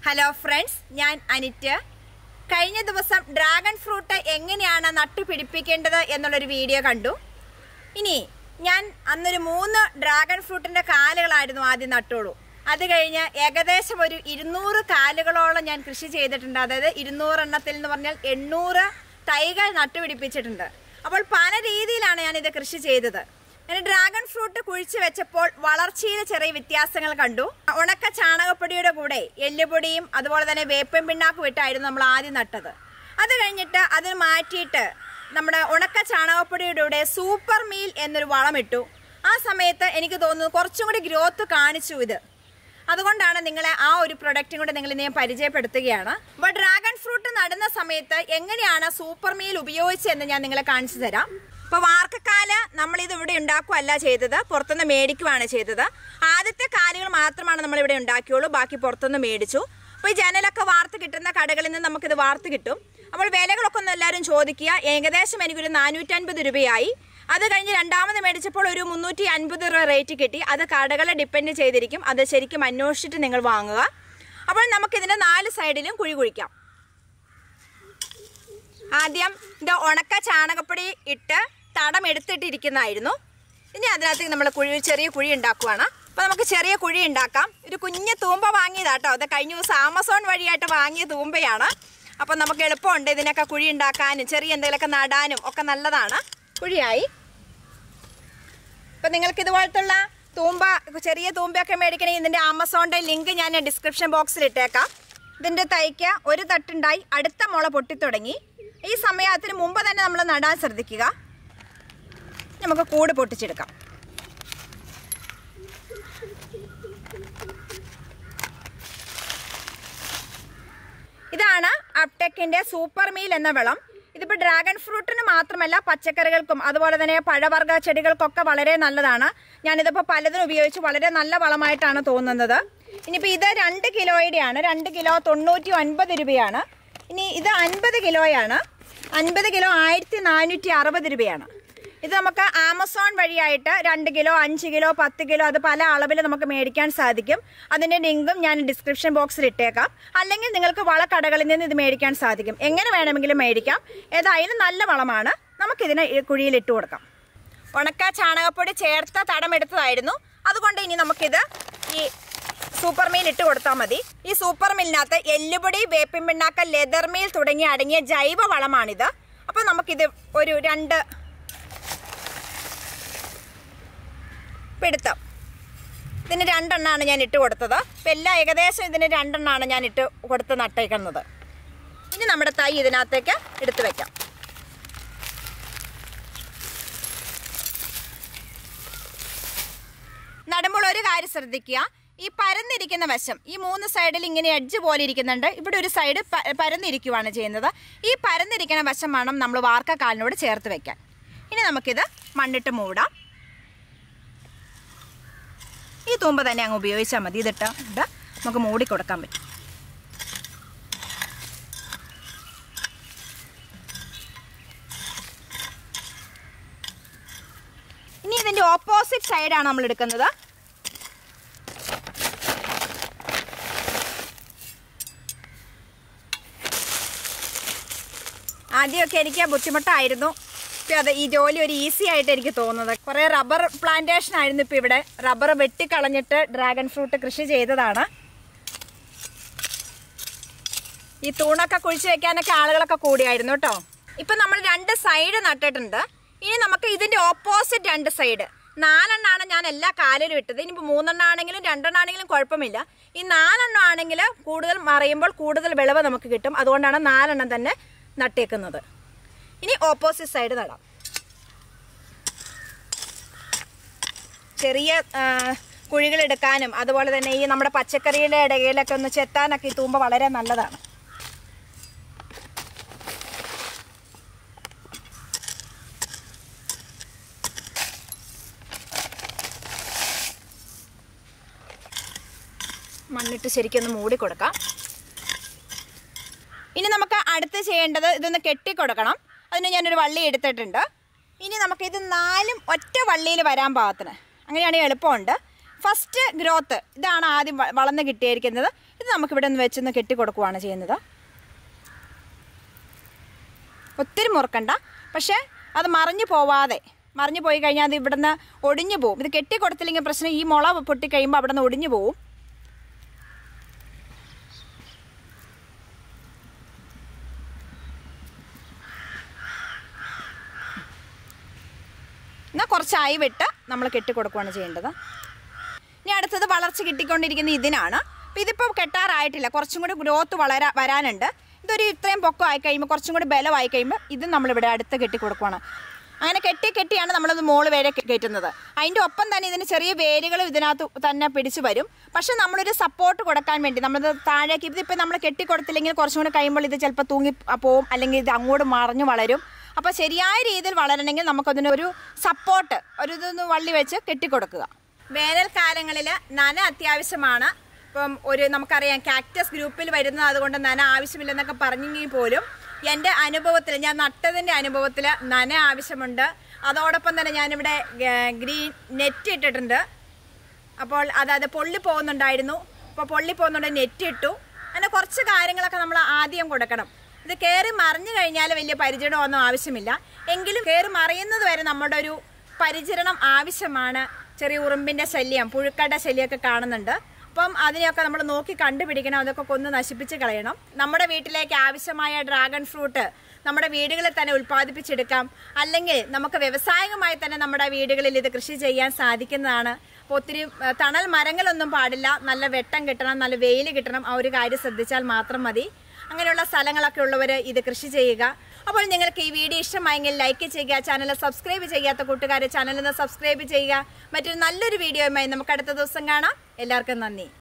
hello friends ഞാൻ അനിറ്റ് കഴിഞ്ഞ ദിവസം ഡ്രാഗൺ ഫ്രൂട്ട് എങ്ങനെയാണ് നട്ടുപിടിപ്പിക്കേണ്ടത് എന്നുള്ളൊരു വീഡിയോ കണ്ടു ഇനി ഞാൻ അന്നൊരു മൂന്ന് ഡ്രാഗൺ ഫ്രൂട്ടിൻ്റെ കാലുകളായിരുന്നു ആദ്യം നട്ടുള്ളൂ അത് കഴിഞ്ഞ് ഏകദേശം ഒരു ഇരുന്നൂറ് കാലുകളോളം ഞാൻ കൃഷി ചെയ്തിട്ടുണ്ട് അതായത് ഇരുന്നൂറെണ്ണത്തിൽ എന്ന് പറഞ്ഞാൽ എണ്ണൂറ് തൈകൾ നട്ടുപിടിപ്പിച്ചിട്ടുണ്ട് അപ്പോൾ പല രീതിയിലാണ് ഞാൻ ഇത് കൃഷി ചെയ്തത് ഞാൻ ഡ്രാഗൺ ഫ്രൂട്ട് കുഴിച്ചു വെച്ചപ്പോൾ വളർച്ചയിൽ ചെറിയ വ്യത്യാസങ്ങൾ കണ്ടു ഉണക്ക ചാണകപ്പൊടിയുടെ കൂടെ എല്ലുപൊടിയും അതുപോലെ തന്നെ വേപ്പൻ പിണ്ണാക്കും ഇട്ടായിരുന്നു നമ്മൾ ആദ്യം നട്ടത് അത് കഴിഞ്ഞിട്ട് അതിന് മാറ്റിയിട്ട് നമ്മുടെ ഉണക്ക ചാണകപ്പൊടിയുടെ കൂടെ സൂപ്പർ മീൽ എന്നൊരു വളമിട്ടു ആ സമയത്ത് എനിക്ക് തോന്നുന്നു കുറച്ചും കൂടി ഗ്രോത്ത് കാണിച്ചു ഇത് അതുകൊണ്ടാണ് നിങ്ങളെ ആ ഒരു പ്രൊഡക്റ്റും കൂടെ നിങ്ങൾ ഞാൻ പരിചയപ്പെടുത്തുകയാണ് അപ്പോൾ ഡ്രാഗൺ ഫ്രൂട്ട് നടുന്ന സമയത്ത് എങ്ങനെയാണ് സൂപ്പർ മീൽ ഉപയോഗിച്ചതെന്ന് ഞാൻ നിങ്ങളെ കാണിച്ചു തരാം ഇപ്പോൾ വാർക്കക്കാല് നമ്മൾ ഇത് ഇവിടെ ഉണ്ടാക്കുകയല്ല ചെയ്തത് പുറത്തുനിന്ന് മേടിക്കുകയാണ് ചെയ്തത് ആദ്യത്തെ കാലുകൾ മാത്രമാണ് നമ്മൾ ഇവിടെ ഉണ്ടാക്കിയുള്ളൂ ബാക്കി പുറത്തുനിന്ന് മേടിച്ചു അപ്പോൾ ഈ ജനലൊക്കെ വാർത്ത് കിട്ടുന്ന കടകളിൽ നിന്ന് നമുക്കിത് വാർത്ത് കിട്ടും അപ്പോൾ വിലകളൊക്കെ ഒന്ന് എല്ലാവരും ചോദിക്കുക ഏകദേശം എനിക്കൊരു നാനൂറ്റൻപത് രൂപയായി അത് കഴിഞ്ഞ് രണ്ടാമത് മേടിച്ചപ്പോൾ ഒരു മുന്നൂറ്റി അൻപത് രൂപ റേറ്റ് കിട്ടി അത് കടകളെ ഡിപ്പെൻഡ് ചെയ്തിരിക്കും അത് ശരിക്കും അന്വേഷിച്ചിട്ട് നിങ്ങൾ വാങ്ങുക അപ്പോൾ നമുക്കിതിൻ്റെ നാല് സൈഡിലും കുഴി കുഴിക്കാം ആദ്യം ഇത് ഉണക്ക ചാണകപ്പൊടി ഇട്ട് തടം എടുത്തിട്ടിരിക്കുന്നതായിരുന്നു ഇനി അതിനകത്ത് നമ്മൾ കുഴി ചെറിയ കുഴി ഉണ്ടാക്കുവാണ് അപ്പോൾ നമുക്ക് ചെറിയ കുഴി ഉണ്ടാക്കാം ഒരു കുഞ്ഞ് തൂമ്പ വാങ്ങിയതാട്ടോ അത് കഴിഞ്ഞ ദിവസം ആമസോൺ വഴിയായിട്ട് വാങ്ങിയ തൂമ്പയാണ് അപ്പോൾ നമുക്ക് എളുപ്പമുണ്ട് ഇതിനൊക്കെ കുഴി ഉണ്ടാക്കാനും ചെറിയ എന്തെങ്കിലുമൊക്കെ നടാനും ഒക്കെ നല്ലതാണ് കുഴിയായി അപ്പോൾ നിങ്ങൾക്ക് ഇതുപോലത്തുള്ള തൂമ്പ ചെറിയ തൂമ്പയൊക്കെ മേടിക്കണമെങ്കിൽ ഇതിൻ്റെ ആമസോണിൻ്റെ ലിങ്ക് ഞാൻ ഡിസ്ക്രിപ്ഷൻ ബോക്സിൽ ഇട്ടേക്കാം ഇതിൻ്റെ തൈക്ക് ഒരു തട്ടുണ്ടായി അടുത്ത മുള പൊട്ടിത്തുടങ്ങി ഈ സമയത്തിന് മുമ്പ് തന്നെ നമ്മൾ നടാൻ ശ്രദ്ധിക്കുക നമുക്ക് കൂട് പൊട്ടിച്ചെടുക്കാം ഇതാണ് അപ്ടെക്കിന്റെ സൂപ്പർ മീൽ എന്ന വളം ഇതിപ്പോൾ ഡ്രാഗൺ ഫ്രൂട്ടിന് മാത്രമല്ല പച്ചക്കറികൾക്കും അതുപോലെ തന്നെ പഴവർഗ്ഗ ചെടികൾക്കൊക്കെ വളരെ നല്ലതാണ് ഞാനിതിപ്പോൾ പലതിനും ഉപയോഗിച്ച് വളരെ നല്ല വളമായിട്ടാണ് തോന്നുന്നത് ഇനിയിപ്പോൾ ഇത് രണ്ട് കിലോയുടെയാണ് രണ്ട് കിലോ തൊണ്ണൂറ്റി ഒൻപത് രൂപയാണ് ഇനി ഇത് അൻപത് കിലോയാണ് അൻപത് കിലോ ആയിരത്തി നാനൂറ്റി അറുപത് രൂപയാണ് ഇത് നമുക്ക് ആമസോൺ വഴിയായിട്ട് രണ്ട് കിലോ അഞ്ച് കിലോ പത്ത് കിലോ അത് പല അളവിൽ നമുക്ക് മേടിക്കാൻ സാധിക്കും അതിൻ്റെ ലിങ്കും ഞാൻ ഡിസ്ക്രിപ്ഷൻ ബോക്സിൽ ഇട്ടേക്കാം അല്ലെങ്കിൽ നിങ്ങൾക്ക് വളക്കടകളിൽ നിന്ന് ഇത് മേടിക്കാൻ സാധിക്കും എങ്ങനെ വേണമെങ്കിലും മേടിക്കാം ഏതായാലും നല്ല വളമാണ് നമുക്കിതിനെ ഈ കുഴിയിൽ ഇട്ട് കൊടുക്കാം ഉണക്ക ചാണകപ്പൊടി ചേർത്ത തടമെടുത്തതായിരുന്നു അതുകൊണ്ട് ഇനി നമുക്കിത് ഈ സൂപ്പർ മീൽ ഇട്ട് കൊടുത്താൽ മതി ഈ സൂപ്പർ മീലിനകത്ത് എല്ലുപൊടി വേപ്പിൻ പിണ്ണാക്ക ലെതർ മീൽ തുടങ്ങി അടങ്ങിയ ജൈവ വളമാണിത് അപ്പോൾ നമുക്കിത് ഒരു രണ്ട് പിടുത്തം ഇതിന് രണ്ടെണ്ണമാണ് ഞാൻ ഇട്ട് കൊടുത്തത് ഇപ്പം എല്ലാം ഏകദേശം ഇതിന് രണ്ടെണ്ണമാണ് ഞാൻ ഇട്ട് കൊടുത്ത് നട്ടേക്കുന്നത് ഇനി നമ്മുടെ തൈ ഇതിനകത്തേക്ക് എടുത്തു വെക്കാം നടുമ്പോൾ ഒരു കാര്യം ശ്രദ്ധിക്കുക ഈ പരന്നിരിക്കുന്ന വശം ഈ മൂന്ന് സൈഡിൽ ഇങ്ങനെ എഡ്ജ് പോലെ ഇരിക്കുന്നുണ്ട് ഇവിടെ ഒരു സൈഡ് പ- പരന്നിരിക്കുവാണ് ചെയ്യുന്നത് ഈ പരന്നിരിക്കുന്ന വശം വേണം നമ്മൾ വാർക്കക്കാലിനോട് ചേർത്ത് വെക്കാൻ ഇനി നമുക്കിത് മണ്ണിട്ട് മൂടാം ഈ തൂമ്പ തന്നെ അങ്ങ് ഉപയോഗിച്ചാൽ മതി ഇതിട്ട് ഇത് നമുക്ക് മൂടി കൊടുക്കാൻ പറ്റും ഇനി ഇതിന്റെ ഓപ്പോസിറ്റ് സൈഡാണ് നമ്മൾ എടുക്കുന്നത് ആദ്യമൊക്കെ എനിക്ക് ബുദ്ധിമുട്ടായിരുന്നു ഇപ്പം അത് ഈ ജോലി ഒരു ഈസി ആയിട്ട് എനിക്ക് തോന്നുന്നത് കുറേ റബ്ബർ പ്ലാന്റേഷൻ ആയിരുന്നു ഇപ്പം ഇവിടെ റബ്ബർ വെട്ടിക്കളഞ്ഞിട്ട് ഡ്രാഗൺ ഫ്രൂട്ട് കൃഷി ചെയ്തതാണ് ഈ തൂണൊക്കെ കുഴിച്ച് വെക്കാനൊക്കെ ആളുകളൊക്കെ കൂടിയായിരുന്നു കേട്ടോ ഇപ്പം നമ്മൾ രണ്ട് സൈഡ് നട്ടിട്ടുണ്ട് ഇനി നമുക്ക് ഇതിന്റെ ഓപ്പോസിറ്റ് രണ്ട് സൈഡ് നാലെണ്ണമാണ് ഞാൻ എല്ലാ കാലിലും ഇട്ടത് ഇനിയിപ്പോൾ മൂന്നെണ്ണം ആണെങ്കിലും രണ്ടെണ്ണം ആണെങ്കിലും കുഴപ്പമില്ല ഈ നാലെണ്ണം ആണെങ്കിൽ കൂടുതൽ മറിയുമ്പോൾ കൂടുതൽ വിളവ് നമുക്ക് കിട്ടും അതുകൊണ്ടാണ് നാലെണ്ണം തന്നെ നട്ടേക്കുന്നത് ഇനി ഓപ്പോസിറ്റ് സൈഡ് നടാം ചെറിയ ആ, കുഴികളെടുക്കാനും അതുപോലെ തന്നെ ഈ നമ്മുടെ പച്ചക്കറിയുടെ ഇടയിലൊക്കെ ഒന്ന് ചെത്താനൊക്കെ ഈ തൂമ്പ വളരെ നല്ലതാണ് മണ്ണിട്ട് ശരിക്കൊന്ന് മൂടി കൊടുക്കാം ഇനി നമുക്ക് അടുത്ത് ചെയ്യേണ്ടത് ഇതൊന്ന് കെട്ടിക്കൊടുക്കണം അതിന് ഞാനൊരു വള്ളി എടുത്തിട്ടുണ്ട് ഇനി നമുക്ക് ഇത് നാലും ഒറ്റ വള്ളിയിൽ വരാൻ പാകത്തിന് അങ്ങനെയാണെങ്കിൽ എളുപ്പമുണ്ട് ഫസ്റ്റ് ഗ്രോത്ത് ഇതാണ് ആദ്യം വ- വളർന്ന് കിട്ടിയിരിക്കുന്നത് ഇത് നമുക്കിവിടെ നിന്ന് വെച്ചൊന്ന് കെട്ടിക്കൊടുക്കുകയാണ് ചെയ്യുന്നത് ഒത്തിരി മുറുക്കണ്ട പക്ഷേ അത് മറിഞ്ഞു പോവാതെ മറിഞ്ഞു പോയി കഴിഞ്ഞാൽ അത് ഇവിടുന്ന് ഒടിഞ്ഞു പോകും ഇത് കെട്ടിക്കൊടുത്തില്ലെങ്കിൽ പ്രശ്നം ഈ മുള പൊട്ടിക്കഴിയുമ്പോൾ അവിടെ നിന്ന് ഒടിഞ്ഞു പോകും എന്നാൽ കുറച്ച് അയി വിട്ട് നമ്മൾ കെട്ടിക്കൊടുക്കുകയാണ് ചെയ്യേണ്ടത് ഇനി അടുത്തത് വളർച്ച കിട്ടിക്കൊണ്ടിരിക്കുന്ന ഇതിനാണ് അപ്പോൾ ഇതിപ്പോൾ കെട്ടാറായിട്ടില്ല കുറച്ചും കൂടി ഗ്രോത്ത് വളരാ വരാനുണ്ട് ഇതൊരു ഇത്രയും പൊക്കം ആയി കഴിയുമ്പോൾ കുറച്ചും കൂടി ബലമായി കഴിയുമ്പോൾ ഇത് നമ്മളിവിടെ അടുത്ത് കെട്ടി കൊടുക്കുകയാണ് അങ്ങനെ കെട്ടി കെട്ടിയാണ് നമ്മളത് മോള് വരെ കെ- കയറ്റുന്നത് അതിൻ്റെ ഒപ്പം തന്നെ ഇതിന് ചെറിയ വേരുകൾ ഇതിനകത്ത് തന്നെ പിടിച്ചു വരും പക്ഷെ നമ്മളൊരു സപ്പോർട്ട് കൊടുക്കാൻ വേണ്ടി നമ്മളത് താഴേക്ക് ഇതിപ്പോൾ നമ്മൾ കെട്ടി കൊടുത്തില്ലെങ്കിൽ കുറച്ചും കൂടി കഴിയുമ്പോൾ ഇത് ചിലപ്പോൾ തൂങ്ങി പോവും അല്ലെങ്കിൽ ഇത് അങ്ങോട്ട് മറിഞ്ഞു വളരും അപ്പോൾ ശരിയായ രീതിയിൽ വളരണമെങ്കിൽ നമുക്കതിന് ഒരു സപ്പോർട്ട് ഒരു ഇതൊന്ന് വള്ളി വെച്ച് കെട്ടിക്കൊടുക്കുക വേനൽക്കാലങ്ങളിൽ നന അത്യാവശ്യമാണ് ഇപ്പം ഒരു നമുക്കറിയാം കാക്ടസ് ഗ്രൂപ്പിൽ വരുന്നത് അതുകൊണ്ട് നന ആവശ്യമില്ലെന്നൊക്കെ പറഞ്ഞെങ്കിൽ പോലും എൻ്റെ അനുഭവത്തിൽ ഞാൻ നട്ടതിൻ്റെ അനുഭവത്തിൽ നന ആവശ്യമുണ്ട് അതോടൊപ്പം തന്നെ ഞാനിവിടെ ഗ- ഗ്രീൻ നെറ്റ് ഇട്ടിട്ടുണ്ട് അപ്പോൾ അതായത് പൊള്ളി പോകുന്നുണ്ടായിരുന്നു അപ്പോൾ പൊള്ളി പോകുന്നുണ്ട് നെറ്റ് ഇട്ടു അങ്ങനെ കുറച്ച് കാര്യങ്ങളൊക്കെ നമ്മൾ ആദ്യം കൊടുക്കണം ഇത് കയറി മറിഞ്ഞു കഴിഞ്ഞാൽ വലിയ പരിചരണമൊന്നും ആവശ്യമില്ല എങ്കിലും കയറി മറിയുന്നത് വരെ നമ്മുടെ ഒരു പരിചരണം ആവശ്യമാണ് ചെറിയ ഉറുമ്പിൻ്റെ ശല്യം പുഴുക്കയുടെ ശല്യമൊക്കെ കാണുന്നുണ്ട് അപ്പം അതിനെയൊക്കെ നമ്മൾ നോക്കി കണ്ടുപിടിക്കണം അതൊക്കെ കൊന്ന് നശിപ്പിച്ച് കളയണം നമ്മുടെ വീട്ടിലേക്ക് ആവശ്യമായ ഡ്രാഗൺ ഫ്രൂട്ട് നമ്മുടെ വീടുകളിൽ തന്നെ ഉൽപ്പാദിപ്പിച്ചെടുക്കാം അല്ലെങ്കിൽ നമുക്ക് വ്യവസായികമായി തന്നെ നമ്മുടെ വീടുകളിൽ ഇത് കൃഷി ചെയ്യാൻ സാധിക്കുന്നതാണ് അപ്പോൾ ഒത്തിരി ഏഹ്, തണൽ മരങ്ങളൊന്നും പാടില്ല നല്ല വെട്ടം കിട്ടണം നല്ല വെയിൽ കിട്ടണം ആ ഒരു കാര്യം ശ്രദ്ധിച്ചാൽ മാത്രം മതി അങ്ങനെയുള്ള സ്ഥലങ്ങളൊക്കെ ഉള്ളവർ ഇത് കൃഷി ചെയ്യുക അപ്പോൾ നിങ്ങൾക്ക് ഈ വീഡിയോ ഇഷ്ടമായെങ്കിൽ ലൈക്ക് ചെയ്യുക ചാനൽ സബ്സ്ക്രൈബ് ചെയ്യാത്ത കൂട്ടുകാരെ ചാനലിൽ നിന്ന് സബ്സ്ക്രൈബ് ചെയ്യുക മറ്റൊരു നല്ലൊരു വീഡിയോയുമായി നമുക്ക് അടുത്ത ദിവസം കാണാം എല്ലാവർക്കും നന്ദി